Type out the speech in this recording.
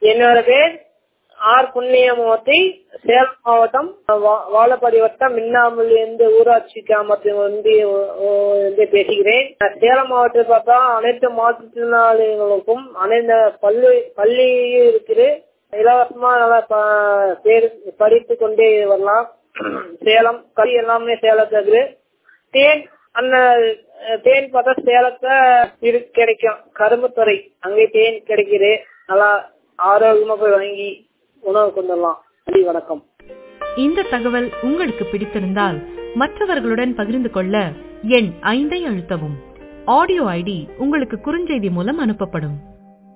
என்னோட பேர் ஆர் புண்ணியமூர்த்தி சேலம் மாவட்டம் வா- வாழப்பாடி வட்டம் மின்னாமல்லி இருந்து ஊராட்சி கிராமத்தில் வந்து வந்து பேசுகிறேன் நான் சேலம் மாவட்டத்தில் பார்த்தா அனைத்து மாற்றுத்திறனாளிகளுக்கும் அனைத்து பள்ளி பள்ளி இருக்குது இலவசமா நல்லா ப- பேர் படித்து கொண்டே வரலாம் சேலம் கல்வி எல்லாமே சேலத்துல இருக்குது தேன் அந்த அஹ், தேன் பார்த்தா சேலத்துல இரு கிடைக்கும் கரும்புத்துறை அங்கே தேன் கிடைக்குது நல்லா ஆரோக்கியமா போய் வாங்கி உணவு கொண்டுடலாம் நன்றி வணக்கம் இந்த தகவல் உங்களுக்கு பிடித்திருந்தால் மற்றவர்களுடன் பகிர்ந்து கொள்ள எண் ஐந்தை அழுத்தவும் ஆடியோ ஐடி உங்களுக்கு குறுஞ்செய்தி மூலம் அனுப்பப்படும்